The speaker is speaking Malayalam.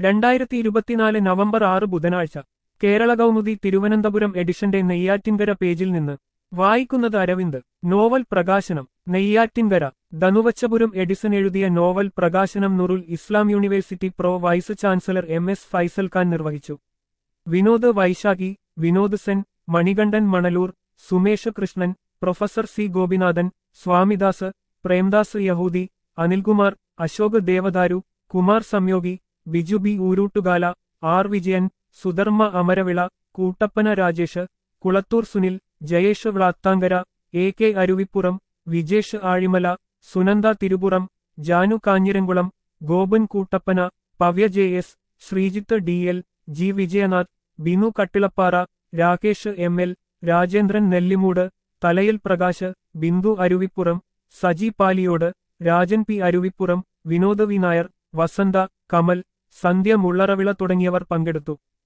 രണ്ടായിരത്തി ഇരുപത്തിനാല് നവംബർ ആറ് ബുധനാഴ്ച കേരള കൗമുദി തിരുവനന്തപുരം എഡിഷന്റെ നെയ്യാറ്റിൻകര പേജിൽ നിന്ന് വായിക്കുന്നത് അരവിന്ദ് നോവൽ പ്രകാശനം നെയ്യാറ്റിൻകര ധനുവച്ചപുരം എഡിസൺ എഴുതിയ നോവൽ പ്രകാശനം Noorul Islam university pro vice chancellor M S Faisal Khan നിർവഹിച്ചു വിനോദ് വൈശാഖി വിനോദ് സെൻ മണികണ്ഠൻ മണലൂർ സുമേഷ് കൃഷ്ണൻ പ്രൊഫസർ സി ഗോപിനാഥൻ സ്വാമിദാസ് പ്രേംദാസ് യഹൂദി Anilkumar Ashok Devadaru Kumar Samyogi Biju B Oorootukala R Vijayan Sudharma Amaravila Koottappana Rajesh Kulathur Sunil Jayesh Vlathankara A K Aruvippuram Vijesh Azhimala Sunanda Thirupuram Janu Kanjiramkulam Gopan Koottappana Pavya J S Sreejith D L G Vijayanath Binu Kattilappara Rakesh M L Rajendran Nellimoodu Thalayil Prakash Bindu Aruvippuram Saji Paliyode Rajan P Aruvippuram Vinod V Nair Vasantha Kamal Sandhya Mullaravila തുടങ്ങിയവർ പങ്കെടുത്തു